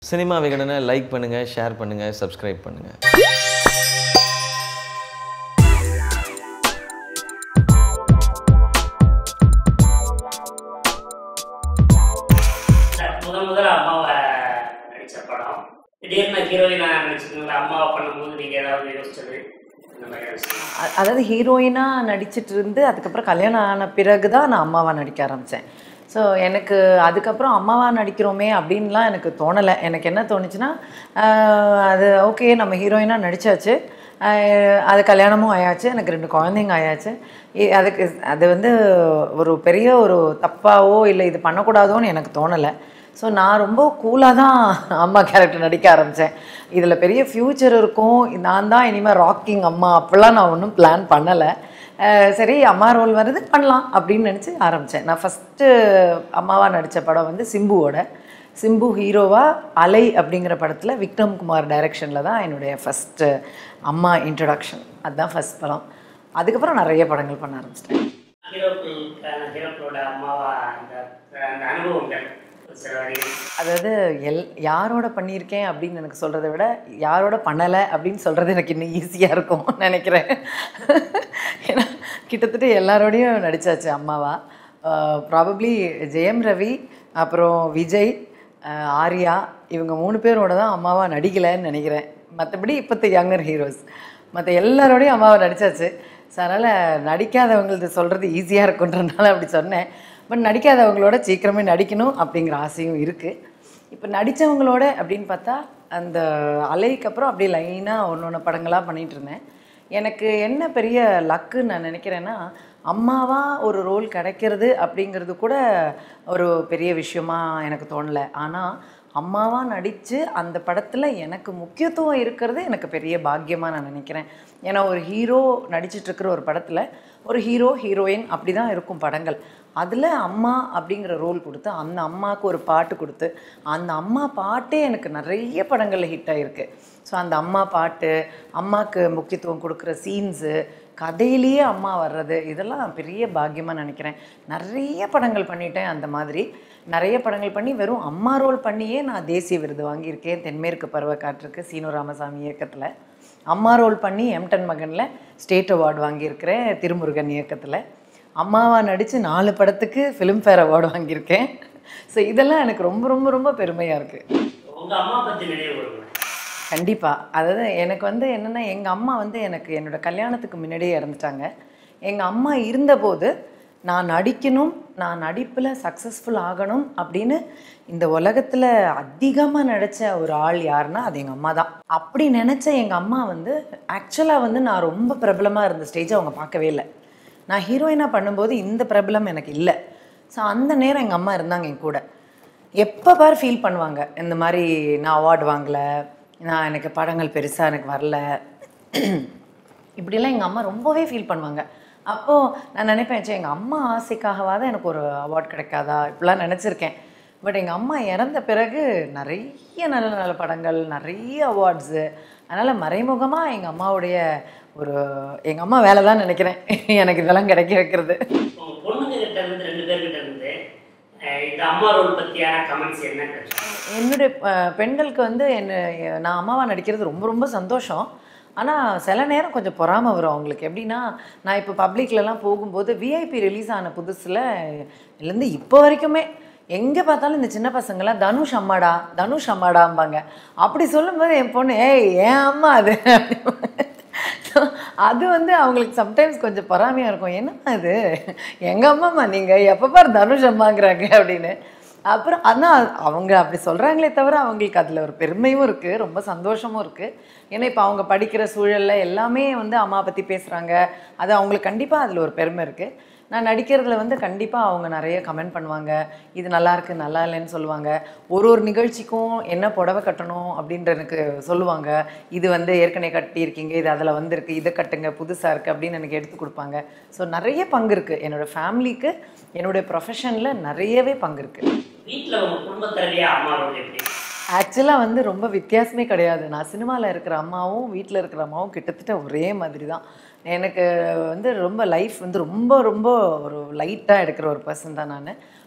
cinema விகடனை like பண்ணுங்கள் share பண்ணுங்கள் சப்ஸ்கிரைப் பண்ணுங்கள் இல்ல, முதல் முதல்ல அம்மாவை நடிச்ச படம் திடீர்னு ஹீரோயினா நடிச்சிருந்தீங்களா அம்மாவை பண்ணும்போது நீங்க ஏதாவது யோசிச்சது இந்த மாதிரி விஷயம் அ- அதாவது ஹீரோயினாக நடிச்சிட்டு இருந்து அதுக்கப்புறம் கல்யாணம் ஆன பிறகு தான் நான் அம்மாவாக நடிக்க ஆரம்பித்தேன் ஸோ எனக்கு அதுக்கப்புறம் அம்மாவாக நடிக்கிறோமே அப்படின்லாம் எனக்கு தோணலை எனக்கு என்ன தோணுச்சுன்னா ஆஹ், அது ஓகே நம்ம ஹீரோயினாக நடித்தாச்சு அது கல்யாணமும் ஆயாச்சு எனக்கு ரெண்டு குழந்தைங்க ஆயாச்சு இ- அதுக்கு அது வந்து ஒரு பெரிய ஒரு தப்பாவோ இல்லை இது பண்ணக்கூடாதோன்னு எனக்கு தோணலை ஸோ நான் ரொம்ப கூலாக தான் அம்மா கேரக்டர் நடிக்க ஆரம்பித்தேன் இதில் பெரிய ஃப்யூச்சர் இருக்கும் நான் தான் இனிமேல் ராக்கிங் அம்மா அப்படிலாம் நான் ஒன்றும் பிளான் பண்ணலை சரி அம்மா ரோல் வருது பண்ணலாம் அப்படின்னு நினச்சி ஆரம்பித்தேன் நான் ஃபஸ்ட்டு அம்மாவாக நடித்த படம் வந்து சிம்புவோட சிம்பு ஹீரோவாக அலை அப்படிங்கிற படத்தில் விக்ரம் குமார் டைரக்ஷனில் தான் என்னுடைய ஃபஸ்ட்டு அம்மா இன்ட்ரடக்ஷன் அதுதான் ஃபஸ்ட் படம் அதுக்கப்புறம் நிறைய படங்கள் பண்ண ஆரம்பிச்சிட்டேன் ஹீரோக்களுக்கான ஹீரோக்களோட அம்மாவா அந்த அந்த அனுபவங்கள் ஒரு சில வரிகள் அதாவது எல் யாரோட பண்ணியிருக்கேன் அப்படின்னு எனக்கு சொல்கிறத விட யாரோட பண்ணலை அப்படின்னு சொல்கிறது எனக்கு இன்னும் ஈஸியாக இருக்கும் நினைக்கிறேன் ஏன்னா கிட்டத்தட்ட எல்லாரோடையும் நடித்தாச்சு அம்மாவா ப்ராபப்ளி ஜெயம் ரவி அப்புறம் விஜய் ஆஹ் ஆர்யா இவங்க மூணு பேரோட தான் அம்மாவா நடிக்கலைன்னு நினைக்கிறேன் மற்றபடி இப்போத்த யங்கர் ஹீரோஸ் மற்ற எல்லாரோடையும் அம்மாவை நடித்தாச்சு ஸோ அதனால் நடிக்காதவங்களது சொல்கிறது ஈஸியாக இருக்குன்றனால அப்படி சொன்னேன் பட் நடிக்காதவங்களோட சீக்கிரமே நடிக்கணும் அப்படிங்கிற ஆசையும் இருக்குது இப்போ நடித்தவங்களோட அப்படின்னு பார்த்தா அந்த அலைக்கு அப்புறம் அப்படியே லைனாக ஒன்று ஒன்று படங்களாக பண்ணிகிட்டு இருந்தேன் எனக்கு என்ன பெரிய லக்குன்னு நான் நினைக்கிறேன்னா அம்மாவா ஒரு ரோல் கிடைக்கிறது அப்படிங்கிறது கூட ஒரு பெரிய விஷயமா எனக்கு தோணலை ஆனால் அம்மாவா நடித்து அந்த படத்தில் எனக்கு முக்கியத்துவம் இருக்கிறது எனக்கு பெரிய பாக்கியமாக நான் நினைக்கிறேன் ஏன்னா ஒரு ஹீரோ நடிச்சிட்டு இருக்கிற ஒரு படத்தில் ஒரு ஹீரோ ஹீரோயின் அப்படி தான் இருக்கும் படங்கள் அதில் அம்மா அப்படிங்கிற ரோல் கொடுத்து அந்த அம்மாவுக்கு ஒரு பாட்டு கொடுத்து அந்த அம்மா பாட்டே எனக்கு நிறைய படங்களில் ஹிட் ஆகிருக்கு ஸோ அந்த அம்மா பாட்டு அம்மாவுக்கு முக்கியத்துவம் கொடுக்குற சீன்ஸு கதையிலேயே அம்மா வர்றது இதெல்லாம் பெரிய பாக்கியமாக நினைக்கிறேன் நிறைய படங்கள் பண்ணிட்டேன் அந்த மாதிரி நிறைய படங்கள் பண்ணி வெறும் அம்மா ரோல் பண்ணியே நான் தேசிய விருது வாங்கியிருக்கேன் தென்மேற்கு பருவக்காற்றுக்கு சீனு ராமசாமி இயக்கத்தில் அம்மா ரோல் பண்ணி எம்டன் மகனில் ஸ்டேட் அவார்டு வாங்கியிருக்கிறேன் திருமுருகன் இயக்கத்தில் அம்மாவா நடித்து நாலு படத்துக்கு ஃபிலிம்ஃபேர் அவார்டு வாங்கியிருக்கேன் ஸோ இதெல்லாம் எனக்கு ரொம்ப ரொம்ப ரொம்ப பெருமையாக இருக்குது உங்க அம்மா பத்தி நினைவு வருங்க கண்டிப்பாக அதாவது எனக்கு வந்து என்னென்னா எங்கள் அம்மா வந்து எனக்கு என்னோட கல்யாணத்துக்கு முன்னாடியே இறந்துட்டாங்க எங்கள் அம்மா இருந்தபோது நான் நடிக்கணும் நான் நடிப்பில் சக்ஸஸ்ஃபுல் ஆகணும் அப்படின்னு இந்த உலகத்தில் அதிகமாக நினச்ச ஒரு ஆள் யாருன்னா அது எங்கள் அம்மா தான் அப்படி நினச்ச எங்கள் அம்மா வந்து ஆக்சுவலாக வந்து நான் ரொம்ப பிரபலமாக இருந்த ஸ்டேஜை அவங்க பார்க்கவே இல்லை நான் ஹீரோயினாக பண்ணும்போது இந்த பிரபலம் எனக்கு இல்லை ஸோ அந்த நேரம் எங்கள் அம்மா இருந்தாங்க என் கூட எப்போ பார் ஃபீல் பண்ணுவாங்க இந்த மாதிரி நான் அவார்டு வாங்கலை நான் எனக்கு படங்கள் பெருசாக எனக்கு வரல இப்படிலாம் எங்கள் அம்மா ரொம்பவே ஃபீல் பண்ணுவாங்க அப்போது நான் நினைப்பேன் சே எங்கள் அம்மா ஆசைக்காகவாத எனக்கு ஒரு அவார்ட் கிடைக்காதா இப்படிலாம் நினச்சிருக்கேன் பட் எங்கள் அம்மா இறந்த பிறகு நிறைய நல்ல நல்ல படங்கள் நிறைய அவார்ட்ஸு அதனால் மறைமுகமாக எங்கள் அம்மாவுடைய ஒரு எங்கள் அம்மா வேலை தான் நினைக்கிறேன் எனக்கு இதெல்லாம் கிடைக்க வைக்கிறது உங்க பொண்ணுங்க கிட்ட இருந்து ரெண்டு பேர்கிட்ட இருந்து அஹ், இந்த அம்மா ரோல் பத்தியான கமெண்ட்ஸ் என்ன கிடைச்சது என்னுடைய அஹ், பெண்களுக்கு வந்து என்ன நான் அம்மாவா நடிக்கிறது ரொம்ப ரொம்ப சந்தோஷம் ஆனால் சில நேரம் கொஞ்சம் பொறாம வரும் அவங்களுக்கு எப்படின்னா நான் இப்போ பப்ளிக்லலாம் போகும்போது விஐபி ரிலீஸ் ஆன புதுசில் இதுலேருந்து இப்போ வரைக்குமே எங்கே பார்த்தாலும் இந்த சின்ன பசங்களாம் தனுஷ் அம்மாடா தனுஷ் அம்மாடாம்பாங்க அப்படி சொல்லும்போது என் பொண்ணு ஏய் ஏன் அம்மா அது So, அது வந்து அவங்களுக்கு சம்டைம்ஸ் கொஞ்சம் பொறாமையாக இருக்கும் என்னம்மா இது எங்கள் அம்மாம்மா நீங்கள் எப்போ பாரு தனுஷ் அம்மாங்கிறாங்க அப்படின்னு அப்புறம் ஆனால் அவங்க அப்படி சொல்கிறாங்களே தவிர அவங்களுக்கு அதில் ஒரு பெருமையும் இருக்குது ரொம்ப சந்தோஷமும் இருக்குது ஏன்னா இப்போ அவங்க படிக்கிற சூழலில் எல்லாமே வந்து அம்மா பற்றி பேசுகிறாங்க அது அவங்களுக்கு கண்டிப்பாக அதில் ஒரு பெருமை இருக்குது நான் நடிக்கிறதுல வந்து கண்டிப்பாக அவங்க நிறைய கமெண்ட் பண்ணுவாங்க இது நல்லா இருக்கு நல்லா இல்லைன்னு சொல்லுவாங்க ஒரு ஒரு நிகழ்ச்சிக்கும் என்ன புடவை கட்டணும் அப்படின்ற எனக்கு சொல்லுவாங்க இது வந்து ஏற்கனவே கட்டியிருக்கீங்க இது அதில் வந்திருக்கு இதை கட்டுங்க புதுசாக இருக்குது அப்படின்னு எனக்கு எடுத்து கொடுப்பாங்க ஸோ நிறைய பங்கு இருக்குது என்னோடய ஃபேமிலிக்கு என்னுடைய ப்ரொஃபஷனில் நிறையவே பங்கு இருக்குது வீட்டில் உங்க குடும்பத்திலேயே அம்மா ரோல் எப்படி ஆக்சுவலாக வந்து ரொம்ப வித்தியாசமே கிடையாது நான் சினிமாவில் இருக்கிற அம்மாவும் வீட்டில் இருக்கிற அம்மாவும் கிட்டத்தட்ட ஒரே மாதிரி தான் எனக்கு வந்து ரொம்ப லைஃப் வந்து ரொம்ப ரொம்ப ஒரு லைட்டாக எடுக்கிற ஒரு பர்சன் தான் நான்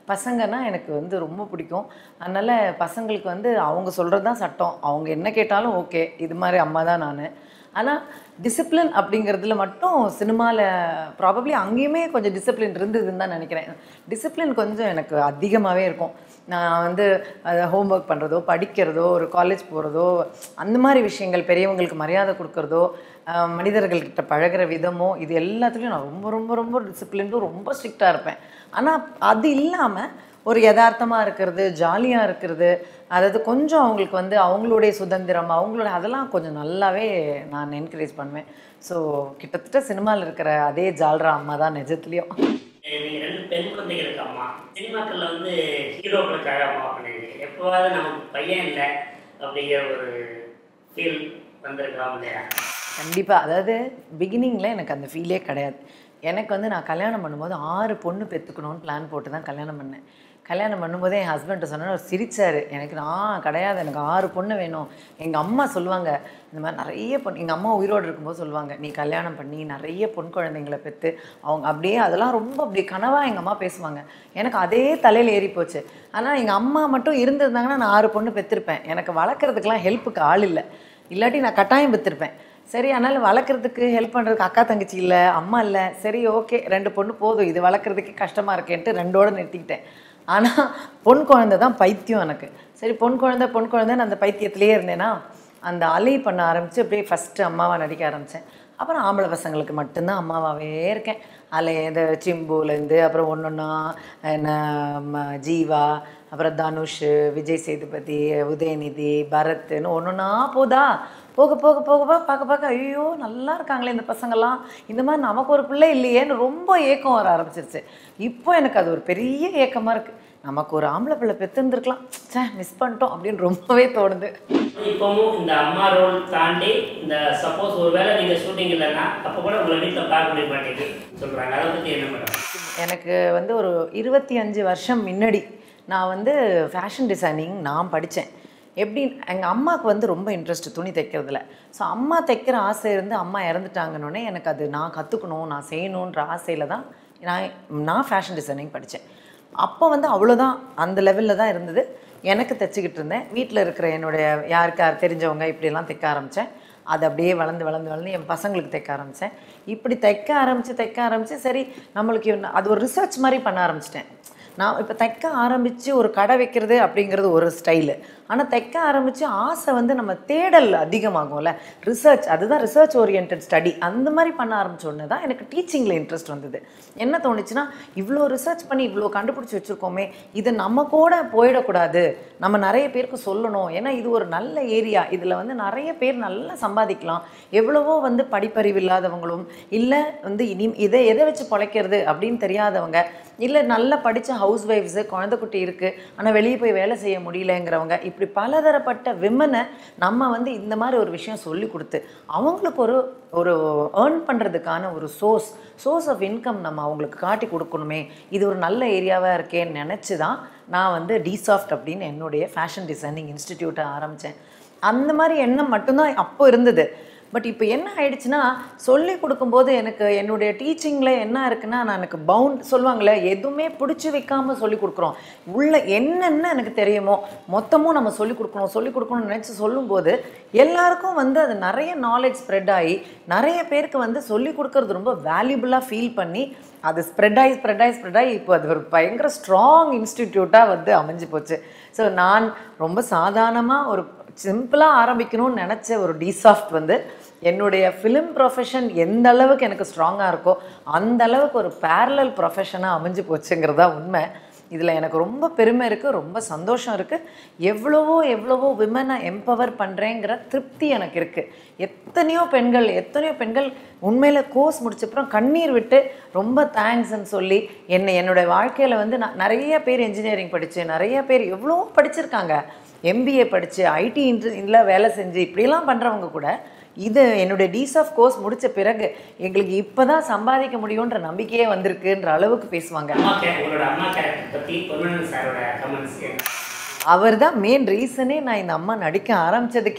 பசங்கன்னா எனக்கு வந்து ரொம்ப பிடிக்கும் அதனால் பசங்களுக்கு வந்து அவங்க சொல்கிறது தான் சட்டம் அவங்க என்ன கேட்டாலும் ஓகே இது மாதிரி அம்மா தான் நான் ஆனால் டிசிப்ளின் அப்படிங்கிறதுல மட்டும் சினிமாவில் ப்ராபப்ளி அங்கேயுமே கொஞ்சம் டிசிப்ளின் இருந்ததுன்னு தான் நினைக்கிறேன் டிசிப்ளின் கொஞ்சம் எனக்கு அதிகமாகவே இருக்கும் நான் வந்து ஹோம்ஒர்க் பண்ணுறதோ படிக்கிறதோ ஒரு காலேஜ் போகிறதோ அந்த மாதிரி விஷயங்கள் பெரியவங்களுக்கு மரியாதை கொடுக்கறதோ ஆஹ் மனிதர்கள்கிட்ட பழகுற விதமோ இது எல்லாத்துலேயும் நான் ரொம்ப ரொம்ப ரொம்ப டிசிப்ளின்டும் ரொம்ப ஸ்ட்ரிக்டாக இருப்பேன் ஆனால் அது இல்லாமல் ஒரு யதார்த்தமாக இருக்கிறது ஜாலியாக இருக்கிறது அதாவது கொஞ்சம் அவங்களுக்கு வந்து அவங்களுடைய சுதந்திரம் அவங்களோட அதெல்லாம் கொஞ்சம் நல்லாவே நான் என்கரேஜ் பண்ணுவேன் ஸோ கிட்டத்தட்ட சினிமாவில் இருக்கிற அதே ஜால்ரா அம்மா தான் நிஜத்துலேயும் நீங்க ரெண்டு பெண் குழந்தைகளுக்கு அம்மா சினிமாக்கள்ல வந்து ஹீரோக்களுக்காக அம்மா பண்ணிருக்கீங்க எப்போவாவது நமக்கு பையன் இல்லை அப்படிங்கிற ஒரு ஃபீல் வந்திருக்கலாம் இல்லையா கண்டிப்பாக அதாவது பிகினிங்கில் எனக்கு அந்த ஃபீலே கிடையாது எனக்கு வந்து நான் கல்யாணம் பண்ணும்போது ஆறு பொண்ணு பெற்றுக்கணும்னு பிளான் போட்டு தான் கல்யாணம் பண்ணேன் கல்யாணம் பண்ணும்போதே என் ஹஸ்பண்ட்டை சொன்னேன் அவர் சிரிச்சார் எனக்கு நான் கிடையாது எனக்கு ஆறு பொண்ணு வேணும் எங்கள் அம்மா சொல்லுவாங்க இந்த மாதிரி நிறைய பொண்ணு எங்கள் அம்மா உயிரோடு இருக்கும்போது சொல்லுவாங்க நீ கல்யாணம் பண்ணி நிறைய பொன் குழந்தைங்களை பெற்று அவங்க அப்படியே அதெல்லாம் ரொம்ப அப்படி கனவாக எங்கள் அம்மா பேசுவாங்க எனக்கு அதே தலையில் ஏறி போச்சு ஆனால் எங்கள் அம்மா மட்டும் இருந்திருந்தாங்கன்னா நான் ஆறு பொண்ணு பெற்றிருப்பேன் எனக்கு வளர்க்குறதுக்கெலாம் ஹெல்ப்புக்கு ஆள் இல்லை இல்லாட்டி நான் கட்டாயம் பெற்றிருப்பேன் சரி அதனால் வளர்க்குறதுக்கு ஹெல்ப் பண்ணுறதுக்கு அக்கா தங்கச்சி இல்லை அம்மா இல்லை சரி ஓகே ரெண்டு பொண்ணு போதும் இது வளர்க்குறதுக்கே கஷ்டமாக இருக்கேன்ட்டு ரெண்டோட நிறுத்திக்கிட்டேன் ஆனால் பொன் குழந்தை தான் பைத்தியம் எனக்கு சரி பொன் குழந்தை பொன் குழந்தைன்னு அந்த பைத்தியத்திலே இருந்தேன்னா அந்த அலை பண்ண ஆரம்பித்து அப்படியே ஃபஸ்ட்டு அம்மாவாக நடிக்க ஆரம்பித்தேன் அப்புறம் ஆம்பளை பசங்களுக்கு மட்டும்தான் அம்மாவாகவே இருக்கேன் அதில் இந்த சிம்புலேருந்து அப்புறம் ஒன்று ஒன்றா என்ன ம- ஜீவா அப்புறம் தனுஷ் விஜய் சேதுபதி உதயநிதி பரத்னு ஒன்று ஒன்றா போதா போக போக போக போக பார்க்க பார்க்க ஐயோ நல்லா இருக்காங்களே இந்த பசங்கள்லாம் இந்த மாதிரி நமக்கு ஒரு பிள்ளை இல்லையேன்னு ரொம்ப ஏக்கம் வர ஆரம்பிச்சிருச்சு இப்போ எனக்கு அது ஒரு பெரிய ஏக்கமாக இருக்குது நமக்கு ஒரு ஆம்பளை பிள்ளை பெற்றிருந்துருக்கலாம் சே மிஸ் பண்ணிட்டோம் அப்படின்னு ரொம்பவே தோணுது இப்போவும் இந்த அம்மா ரோல் தாண்டி இந்த சப்போஸ் ஒருவேளை நீங்க ஷூட்டிங் இல்லைன்னா அப்போ கூட உங்களை வீட்டில் பார்க்க முடிய மாட்டேங்குது சொல்றாங்க அதை பத்தி என்ன மேடம் எனக்கு வந்து ஒரு இருபத்தி அஞ்சு வருஷம் முன்னாடி நான் வந்து ஃபேஷன் டிசைனிங் நான் படித்தேன் எப்படி எங்கள் அம்மாவுக்கு வந்து ரொம்ப இன்ட்ரெஸ்ட் துணி தைக்கிறதுல ஸோ அம்மா தைக்கிற ஆசை இருந்து அம்மா இறந்துட்டாங்கன்னொடனே எனக்கு அது நான் கற்றுக்கணும் நான் செய்யணுன்ற ஆசையில் தான் நான் நான் ஃபேஷன் டிசைனிங் படித்தேன் அப்போ வந்து அவ்வளோதான் அந்த லெவலில் தான் இருந்தது எனக்கு தைச்சிக்கிட்டு இருந்தேன் வீட்டில் இருக்கிற என்னுடைய யாருக்கு யார் தெரிஞ்சவங்க இப்படியெல்லாம் தைக்க ஆரம்பித்தேன் அது அப்படியே வளர்ந்து வளர்ந்து வளர்ந்து என் பசங்களுக்கு தைக்க ஆரம்பித்தேன் இப்படி தைக்க ஆரம்பித்து தைக்க ஆரம்பித்து சரி நம்மளுக்கு இவன- அது ஒரு ரிசர்ச் மாதிரி பண்ண ஆரம்பிச்சிட்டேன் நான் இப்போ தைக்க ஆரம்பித்து ஒரு கடை வைக்கிறது அப்படிங்கிறது ஒரு ஸ்டைலு ஆனால் தைக்க ஆரம்பித்து ஆசை வந்து நம்ம தேடல் அதிகமாகும்ல ரிசர்ச் அதுதான் ரிசர்ச் ஓரியன்ட் ஸ்டடி அந்த மாதிரி பண்ண ஆரம்பிச்ச உடனே தான் எனக்கு டீச்சிங்கில் இன்ட்ரெஸ்ட் வந்தது என்ன தோணுச்சுன்னா இவ்வளோ ரிசர்ச் பண்ணி இவ்வளோ கண்டுபிடிச்சி வச்சுருக்கோமே இது நம்ம கூட போயிடக்கூடாது நம்ம நிறைய பேருக்கு சொல்லணும் ஏன்னா இது ஒரு நல்ல ஏரியா இதில் வந்து நிறைய பேர் நல்லா சம்பாதிக்கலாம் எவ்வளவோ வந்து படிப்பறிவு இல்லாதவங்களும் இல்லை வந்து இனி இதை எதை வச்சு பொழைக்கிறது அப்படின்னு தெரியாதவங்க இல்லை நல்லா படித்த ஹவுஸ் ஒய்ஃப்ஸு குழந்தை குட்டி இருக்குது ஆனால் வெளியே போய் வேலை செய்ய முடியலங்கிறவங்க இப்படி பலதரப்பட்ட விமனை நம்ம வந்து இந்த மாதிரி ஒரு விஷயம் சொல்லி கொடுத்து அவங்களுக்கு ஒரு ஒரு ஏர்ன் பண்ணுறதுக்கான ஒரு சோர்ஸ் சோர்ஸ் ஆஃப் இன்கம் நம்ம அவங்களுக்கு காட்டி கொடுக்கணுமே இது ஒரு நல்ல ஏரியாவாக இருக்கேன்னு நினச்சி தான் நான் வந்து டிசாஃப்ட் அப்படின்னு என்னுடைய ஃபேஷன் டிசைனிங் இன்ஸ்டிடியூட்டை ஆரம்பித்தேன் அந்த மாதிரி எண்ணம் மட்டும்தான் அப்போ இருந்தது பட் இப்போ என்ன ஆயிடுச்சுன்னா சொல்லி கொடுக்கும்போது எனக்கு என்னுடைய டீச்சிங்கில் என்ன இருக்குன்னா நான் எனக்கு பவுண்ட் சொல்லுவாங்களே எதுவுமே பிடிச்சி வைக்காம சொல்லி கொடுக்குறோம் உள்ள என்னென்ன எனக்கு தெரியுமோ மொத்தமும் நம்ம சொல்லி கொடுக்கணும் சொல்லி கொடுக்கணும்னு நினச்சி சொல்லும்போது எல்லாருக்கும் வந்து அது நிறைய நாலேஜ் ஸ்ப்ரெட் ஆகி நிறைய பேருக்கு வந்து சொல்லி கொடுக்கறது ரொம்ப வேல்யூபுளாக ஃபீல் பண்ணி அது ஸ்ப்ரெட் ஆகி ஸ்ப்ரெட் ஆகி ஸ்ப்ரெட் ஆகி இப்போ அது ஒரு பயங்கர ஸ்ட்ராங் இன்ஸ்டிடியூட்டாக வந்து அமைஞ்சு போச்சு ஸோ நான் ரொம்ப சாதாரணமாக ஒரு சிம்பிளாக ஆரம்பிக்கணும்னு நினச்ச ஒரு டிசாஃப்ட் வந்து என்னுடைய ஃபிலிம் ப்ரொஃபஷன் எந்த அளவுக்கு எனக்கு ஸ்ட்ராங்காக இருக்கோ அந்த அளவுக்கு ஒரு பேரலல் ப்ரொஃபஷனாக அமைஞ்சு போச்சுங்கிறது தான் உண்மை இதில் எனக்கு ரொம்ப பெருமை இருக்குது ரொம்ப சந்தோஷம் இருக்குது எவ்வளவோ எவ்வளவோ விமனை எம்பவர் பண்ணுறேங்கிற திருப்தி எனக்கு இருக்குது எத்தனையோ பெண்கள் எத்தனையோ பெண்கள் உண்மையில் கோர்ஸ் முடிச்சப்புறம் கண்ணீர் விட்டு ரொம்ப தேங்க்ஸ்ன்னு சொல்லி என்னை என்னுடைய வாழ்க்கையில் வந்து நான் நிறைய பேர் இன்ஜினியரிங் படித்து நிறைய பேர் எவ்வளோ படிச்சிருக்காங்க எம்பிஏ படித்து ஐடி இன்ட்ரியில் வேலை செஞ்சு இப்படிலாம் பண்ணுறவங்க கூட இது என்னுடைய டிசாஃப் கோர்ஸ் முடித்த பிறகு எங்களுக்கு இப்போ தான் சம்பாதிக்க முடியுன்ற நம்பிக்கையே வந்திருக்குன்ற அளவுக்கு பேசுவாங்க அம்மா கே உங்களோட அம்மா கேரக்டர் பத்தி பொன்மனன் சாரோட கமெண்ட்ஸ் என்ன அவர் தான் மெயின் ரீசனே நான் இந்த அம்மா நடிக்க ஆரம்பிச்சதுக்கே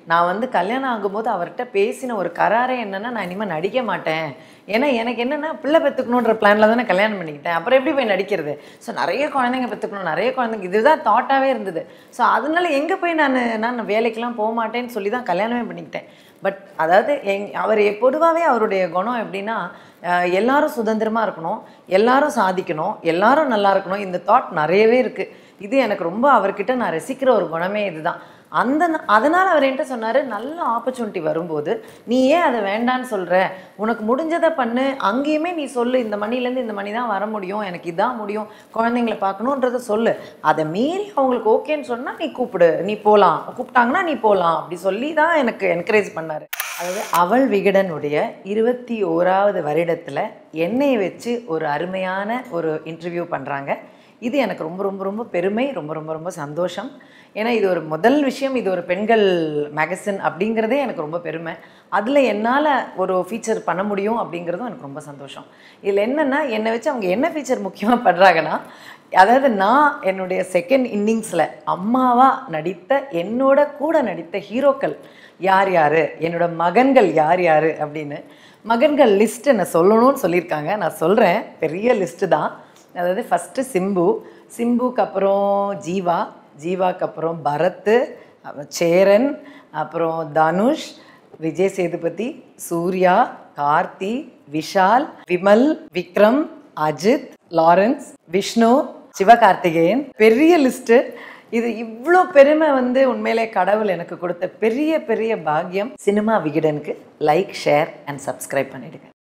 நான் வந்து கல்யாணம் ஆகும்போது அவர்கிட்ட பேசின ஒரு கராரே என்னன்னா நான் இனிமேல் நடிக்க மாட்டேன் ஏன்னா எனக்கு என்னென்னா பிள்ளை பெற்றுக்கணுன்ற பிளானில் தானே கல்யாணம் பண்ணிக்கிட்டேன் அப்புறம் எப்படி போய் நடிக்கிறது ஸோ நிறைய குழந்தைங்க பெற்றுக்கணும் நிறைய குழந்தைங்க இதுதான் தாட்டாகவே இருந்தது ஸோ அதனால எங்கே போய் நான் நான் வேலைக்கெல்லாம் போக மாட்டேன்னு சொல்லி தான் கல்யாணமே பண்ணிக்கிட்டேன் பட் அதாவது எங் அவர் பொதுவாகவே அவருடைய குணம் எப்படின்னா அஹ், எல்லாரும் சுதந்திரமாக இருக்கணும் எல்லாரும் சாதிக்கணும் எல்லாரும் நல்லா இருக்கணும் இந்த தாட் நிறையவே இருக்குது இது எனக்கு ரொம்ப அவர்கிட்ட நான் ரசிக்கிற ஒரு குணமே இதுதான் அந்த ந- அதனால அவர் என்கிட்ட சொன்னார் நல்ல ஆப்பர்ச்சுனிட்டி வரும்போது நீ ஏன் அதை வேண்டான்னு சொல்கிற உனக்கு முடிஞ்சதை பண்ணு அங்கேயுமே நீ சொல்லு இந்த மணிலேருந்து இந்த மணி தான் வர முடியும் எனக்கு இதான் முடியும் குழந்தைங்கள பார்க்கணுன்றத சொல்லு அதை மீறி அவங்களுக்கு ஓகேன்னு சொன்னால் நீ கூப்பிடு நீ போகலாம் கூப்பிட்டாங்கன்னா நீ போகலாம் அப்படி சொல்லி தான் எனக்கு என்கரேஜ் பண்ணார் அதாவது அவள் விகடனுடைய இருபத்தி ஓராவது வருடத்தில் என்னை வச்சு ஒரு அருமையான ஒரு இன்டர்வியூ பண்ணுறாங்க இது எனக்கு ரொம்ப ரொம்ப ரொம்ப பெருமை ரொம்ப ரொம்ப ரொம்ப சந்தோஷம் ஏன்னா இது ஒரு முதல் விஷயம் இது ஒரு பெண்கள் மேகசின் அப்படிங்கிறதே எனக்கு ரொம்ப பெருமை அதில் என்னால் ஒரு ஃபீச்சர் பண்ண முடியும் அப்படிங்கிறதும் எனக்கு ரொம்ப சந்தோஷம் இதில் என்னென்னா என்னை வச்சு அவங்க என்ன ஃபீச்சர் முக்கியமாக பண்ணுறாங்கன்னா அதாவது நான் என்னுடைய செகண்ட் இன்னிங்ஸில் அம்மாவாக நடித்த என்னோட கூட நடித்த ஹீரோக்கள் யார் யார் என்னோட மகன்கள் யார் யார் அப்படின்னு மகன்கள் லிஸ்ட் என்ன சொல்லணும்னு சொல்லியிருக்காங்க நான் சொல்கிறேன் பெரிய லிஸ்ட்டு தான் அதாவது ஃபஸ்ட்டு சிம்பு சிம்புக்கு அப்புறம் ஜீவா ஜீவாக்கு அப்புறம் பரத் அப்புறம் சேரன் அப்புறம் தனுஷ் விஜய் சேதுபதி சூர்யா கார்த்தி விஷால் விமல் விக்ரம் அஜித் லாரன்ஸ் விஷ்ணு சிவகார்த்திகேயன் பெரிய லிஸ்ட்டு இது இவ்வளோ பெருமை வந்து உண்மையிலே கடவுள் எனக்கு கொடுத்த பெரிய பெரிய பாக்கியம் சினிமா விகடனுக்கு லைக் ஷேர் அண்ட் சப்ஸ்கிரைப் பண்ணிடுங்க